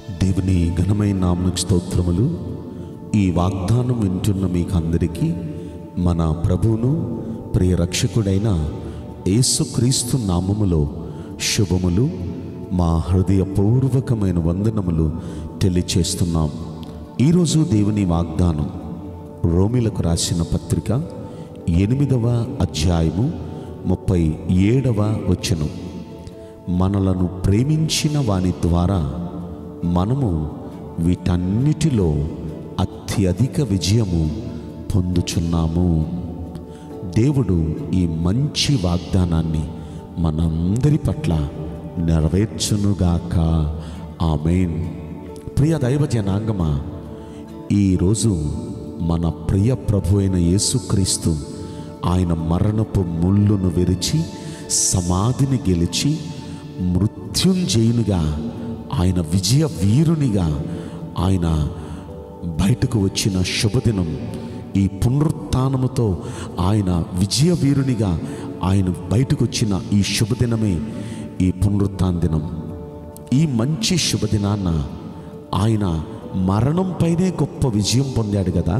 దేవుని ఘనమైన నామకు స్తోత్రములు ఈ వాగ్దానం వింటున్న మీకు అందరికీ మన ప్రభువును ప్రియ రక్షకుడైన యేసుక్రీస్తు నామములో శుభములు మా హృదయపూర్వకమైన వందనములు తెలియచేస్తున్నాం ఈరోజు దేవుని వాగ్దానం రోమిలకు రాసిన పత్రిక ఎనిమిదవ అధ్యాయము ముప్పై ఏడవ వచనం మనలను ప్రేమించిన వాని ద్వారా మనము వీటన్నిటిలో అత్యధిక విజయము పొందుచున్నాము దేవుడు ఈ మంచి వాగ్దానాన్ని మనందరి పట్ల నెరవేర్చునుగాక ఆమెన్ ప్రియ దైవ జనాంగమా ఈరోజు మన ప్రియ ప్రభు అయిన యేసుక్రీస్తు ఆయన మరణపు ముళ్ళును విరిచి సమాధిని గెలిచి మృత్యుంజయునిగా ఆయన విజయ వీరునిగా ఆయన బయటకు వచ్చిన శుభదినం ఈ పునరుత్నముతో ఆయన విజయ వీరునిగా ఆయన బయటకు వచ్చిన ఈ శుభదినమే ఈ పునరుత్న దినం ఈ మంచి శుభదినాన్న ఆయన మరణంపైనే గొప్ప విజయం పొందాడు కదా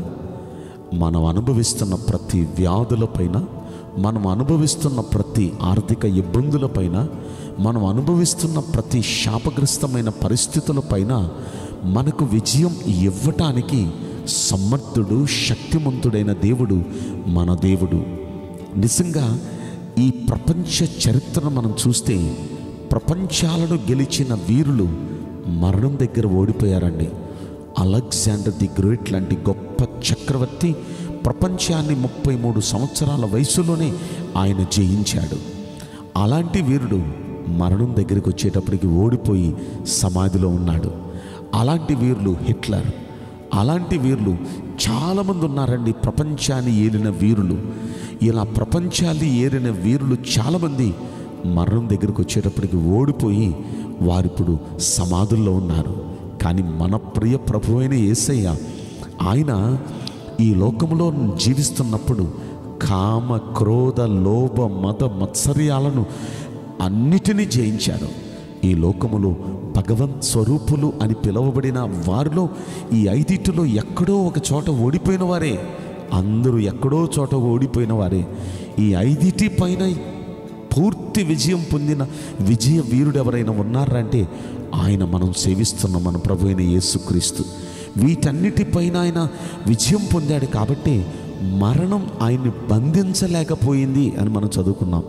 మనం అనుభవిస్తున్న ప్రతి వ్యాధులపైన మనం అనుభవిస్తున్న ప్రతి ఆర్థిక ఇబ్బందులపైన మనం అనుభవిస్తున్న ప్రతి శాపగ్రస్తమైన పరిస్థితులపైన మనకు విజయం ఇవ్వటానికి సమర్థుడు శక్తిమంతుడైన దేవుడు మన దేవుడు నిజంగా ఈ ప్రపంచ చరిత్రను మనం చూస్తే ప్రపంచాలను గెలిచిన వీరులు మరణం దగ్గర ఓడిపోయారండి అలెగ్జాండర్ ది గ్రేట్ లాంటి గొప్ప చక్రవర్తి ప్రపంచాన్ని ముప్పై మూడు సంవత్సరాల వయసులోనే ఆయన జయించాడు అలాంటి వీరుడు మరణం దగ్గరికి వచ్చేటప్పటికి ఓడిపోయి సమాధిలో ఉన్నాడు అలాంటి వీరులు హిట్లర్ అలాంటి వీరులు చాలామంది ఉన్నారండి ప్రపంచాన్ని ఏలిన వీరులు ఇలా ప్రపంచాన్ని ఏలిన వీరులు చాలామంది మరణం దగ్గరికి వచ్చేటప్పటికి ఓడిపోయి వారిప్పుడు సమాధుల్లో ఉన్నారు కానీ మన ప్రియ ప్రభు అయిన యేసయ్య ఆయన ఈ లోకంలో జీవిస్తున్నప్పుడు కామ క్రోధ లోభ మద మత్సర్యాలను అన్నిటినీ జయించాడు ఈ లోకములో భగవంత్ స్వరూపులు అని పిలువబడిన వారిలో ఈ ఐదిటిలో ఎక్కడో ఒక చోట ఓడిపోయిన వారే అందరూ ఎక్కడో చోట ఓడిపోయిన వారే ఈ ఐదిటి పైన పూర్తి విజయం పొందిన విజయ వీరుడు ఎవరైనా ఉన్నారంటే ఆయన మనం సేవిస్తున్న మన ప్రభు అయిన యేసుక్రీస్తు వీటన్నిటిపైన ఆయన విజయం పొందాడు కాబట్టి మరణం ఆయన్ని బంధించలేకపోయింది అని మనం చదువుకున్నాం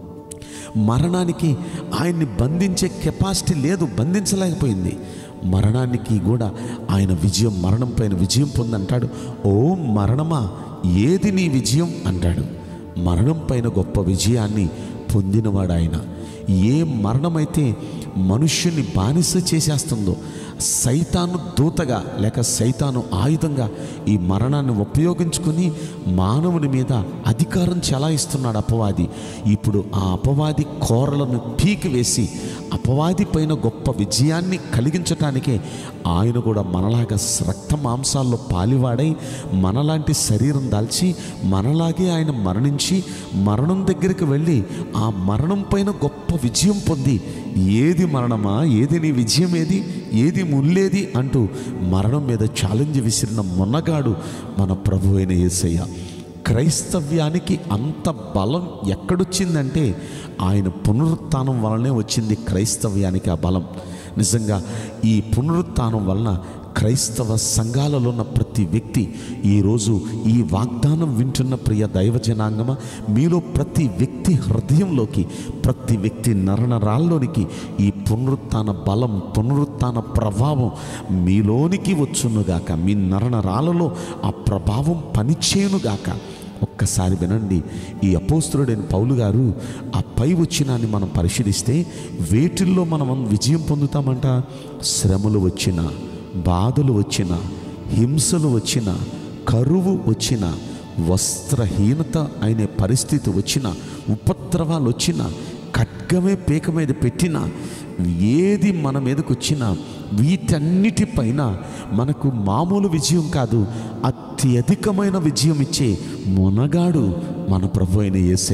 మరణానికి ఆయన్ని బంధించే కెపాసిటీ లేదు బంధించలేకపోయింది మరణానికి కూడా ఆయన విజయం మరణం పైన విజయం పొందంటాడు ఓ మరణమా ఏది నీ విజయం అంటాడు మరణం పైన గొప్ప విజయాన్ని పొందినవాడు ఆయన ఏ మరణమైతే మనుష్యుని బానిస చేసేస్తుందో సైతాను దూతగా లేక సైతాను ఆయుధంగా ఈ మరణాన్ని ఉపయోగించుకొని మానవుని మీద అధికారం చెలాయిస్తున్నాడు అపవాది ఇప్పుడు ఆ అపవాది కోరలను పీకి వేసి అపవాది పైన గొప్ప విజయాన్ని కలిగించటానికే ఆయన కూడా మనలాగా రక్త మాంసాల్లో పాలివాడై మనలాంటి శరీరం దాల్చి మనలాగే ఆయన మరణించి మరణం దగ్గరికి వెళ్ళి ఆ మరణం పైన గొప్ప విజయం పొంది ఏది మరణమా ఏది నీ విజయం ఏది ఏది ముల్లేది అంటూ మరణం మీద ఛాలెంజ్ విసిరిన మొన్నగాడు మన ప్రభు అయిన యేసయ్య క్రైస్తవ్యానికి అంత బలం ఎక్కడొచ్చిందంటే ఆయన పునరుత్థానం వలనే వచ్చింది క్రైస్తవ్యానికి ఆ బలం నిజంగా ఈ పునరుత్థానం వలన క్రైస్తవ సంఘాలలో ఉన్న ప్రతి వ్యక్తి ఈరోజు ఈ వాగ్దానం వింటున్న ప్రియ దైవ జనాంగమ మీలో ప్రతి వ్యక్తి హృదయంలోకి ప్రతి వ్యక్తి నరనరాల్లోనికి ఈ పునరుత్థాన బలం పునరుత్థాన ప్రభావం మీలోనికి వచ్చునుగాక మీ నరనరాలలో ఆ ప్రభావం పనిచేయునుగాక ఒక్కసారి వినండి ఈ అపోస్తుడైన పౌలు గారు ఆ పై వచ్చినాన్ని మనం పరిశీలిస్తే వేటిల్లో మనం విజయం పొందుతామంట శ్రమలు వచ్చిన బాధలు వచ్చిన హింసలు వచ్చిన కరువు వచ్చిన వస్త్రహీనత అనే పరిస్థితి వచ్చిన ఉపద్రవాలు వచ్చిన ఖడ్గమే పీక మీద పెట్టిన ఏది మన మీదకి వచ్చినా వీటన్నిటిపైన మనకు మామూలు విజయం కాదు అత్యధికమైన విజయం ఇచ్చే మొనగాడు మన ప్రభు అయిన యేసయ్య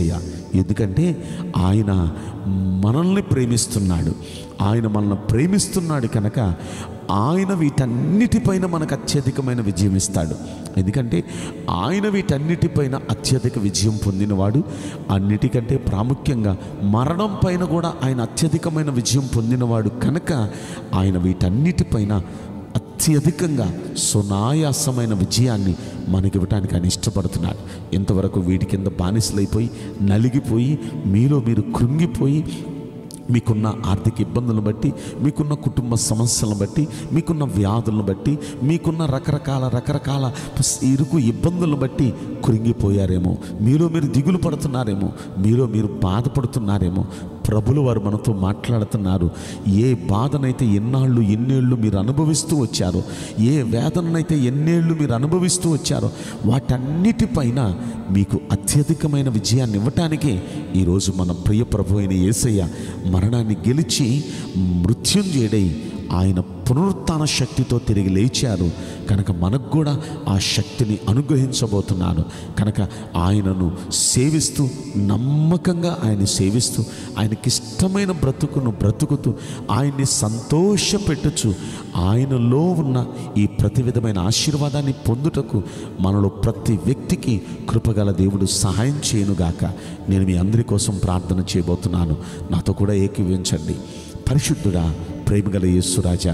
ఎందుకంటే ఆయన మనల్ని ప్రేమిస్తున్నాడు ఆయన మనల్ని ప్రేమిస్తున్నాడు కనుక ఆయన వీటన్నిటిపైన మనకు అత్యధికమైన విజయం ఇస్తాడు ఎందుకంటే ఆయన వీటన్నిటిపైన అత్యధిక విజయం పొందినవాడు అన్నిటికంటే ప్రాముఖ్యంగా మరణం పైన కూడా ఆయన అత్యధికమైన విజయం పొందినవాడు కనుక ఆయన వీటన్నిటిపైన అత్యధికంగా సునాయాసమైన విజయాన్ని మనకివ్వటానికి ఆయన ఇష్టపడుతున్నాడు ఇంతవరకు వీటి కింద బానిసలైపోయి నలిగిపోయి మీలో మీరు కృంగిపోయి మీకున్న ఆర్థిక ఇబ్బందులను బట్టి మీకున్న కుటుంబ సమస్యలను బట్టి మీకున్న వ్యాధులను బట్టి మీకున్న రకరకాల రకరకాల ఇరుకు ఇబ్బందులను బట్టి కృంగిపోయారేమో మీలో మీరు దిగులు పడుతున్నారేమో మీలో మీరు బాధపడుతున్నారేమో ప్రభులు వారు మనతో మాట్లాడుతున్నారు ఏ బాధనైతే ఎన్నాళ్ళు ఎన్నేళ్ళు మీరు అనుభవిస్తూ వచ్చారో ఏ వేదననైతే ఎన్నేళ్ళు మీరు అనుభవిస్తూ వచ్చారో వాటన్నిటిపైన మీకు అత్యధికమైన విజయాన్ని ఇవ్వటానికే ఈరోజు మన ప్రియ ప్రభు అయిన యేసయ్య మరణాన్ని గెలిచి మృత్యుంజయుడై ఆయన పునరుత్థాన శక్తితో తిరిగి లేచారు కనుక మనకు కూడా ఆ శక్తిని అనుగ్రహించబోతున్నాను కనుక ఆయనను సేవిస్తూ నమ్మకంగా ఆయన సేవిస్తూ ఆయనకి ఇష్టమైన బ్రతుకును బ్రతుకుతూ ఆయన్ని సంతోషపెట్టుచు ఆయనలో ఉన్న ఈ ప్రతి విధమైన ఆశీర్వాదాన్ని పొందుటకు మనలో ప్రతి వ్యక్తికి కృపగల దేవుడు సహాయం చేయనుగాక నేను మీ అందరి కోసం ప్రార్థన చేయబోతున్నాను నాతో కూడా ఏకీవించండి పరిశుద్ధుడా ప్రేమగల యేసురాజా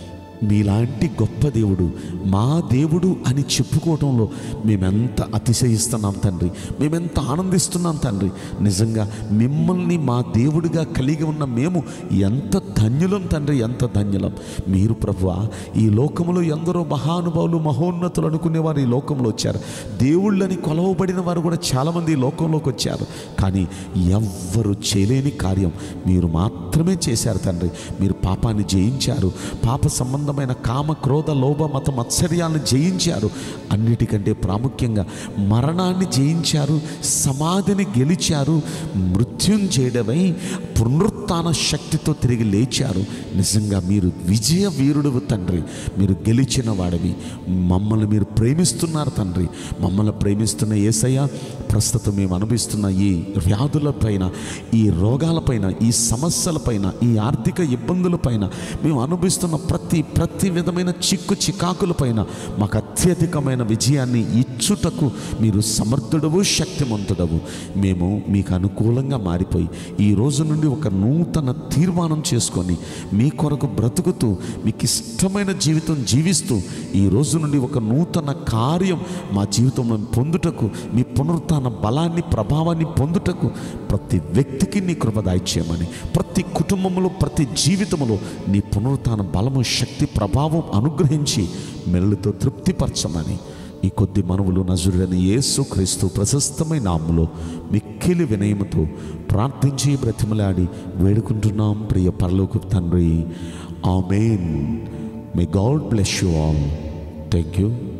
మీలాంటి గొప్ప దేవుడు మా దేవుడు అని చెప్పుకోవడంలో మేమెంత అతిశయిస్తున్నాం తండ్రి మేమెంత ఆనందిస్తున్నాం తండ్రి నిజంగా మిమ్మల్ని మా దేవుడిగా కలిగి ఉన్న మేము ఎంత ధన్యులం తండ్రి ఎంత ధన్యులం మీరు ప్రభువ ఈ లోకంలో ఎందరో మహానుభావులు మహోన్నతులు అనుకునేవారు ఈ లోకంలో వచ్చారు దేవుళ్ళని కొలవబడిన వారు కూడా చాలామంది ఈ లోకంలోకి వచ్చారు కానీ ఎవ్వరు చేయలేని కార్యం మీరు మాత్రమే చేశారు తండ్రి మీరు పాపాన్ని జయించారు పాప సంబంధమైన కామ క్రోధ లోభ మత మత్సర్యాలను జయించారు అన్నిటికంటే ప్రాముఖ్యంగా మరణాన్ని జయించారు సమాధిని గెలిచారు మృత్యుంజయుడమై పునరుత్థాన శక్తితో తిరిగి లేచారు నిజంగా మీరు విజయ వీరుడు తండ్రి మీరు గెలిచిన వాడివి మమ్మల్ని మీరు ప్రేమిస్తున్నారు తండ్రి మమ్మల్ని ప్రేమిస్తున్న ఏసయ్య ప్రస్తుతం మేము అనుభవిస్తున్న ఈ వ్యాధులపైన ఈ రోగాలపైన ఈ సమస్యలపైన ఈ ఆర్థిక ఇబ్బందులపైన మేము అనుభవిస్తున్న ప్రతి ప్రతి విధమైన చిక్కు చికాకులపైన మాకు అత్యధికమైన విజయాన్ని ఇచ్చుటకు మీరు సమర్థుడవు శక్తిమంతుడవు మేము మీకు అనుకూలంగా మారిపోయి ఈ రోజు నుండి ఒక నూతన తీర్మానం చేసుకొని మీ కొరకు బ్రతుకుతూ మీకు ఇష్టమైన జీవితం జీవిస్తూ ఈ రోజు నుండి ఒక నూతన కార్యం మా జీవితంలో పొందుటకు మీ పునరుత్థాన బలాన్ని ప్రభావాన్ని పొందుటకు ప్రతి వ్యక్తికి నీ కృప దాయిచేయమని ప్రతి కుటుంబంలో ప్రతి జీవితంలో నీ పునరుత్థాన బలము శక్తి ప్రభావం అనుగ్రహించి మెల్లుతో తృప్తిపరచమని ఈ కొద్ది మనవులు నజురుడని యేసు క్రీస్తు ప్రశస్తమైన నామములో మిక్కిలి వినయముతో ప్రార్థించి బ్రతిమలాడి వేడుకుంటున్నాం ప్రియ పరలోకు తండ్రి amen may God bless you all thank you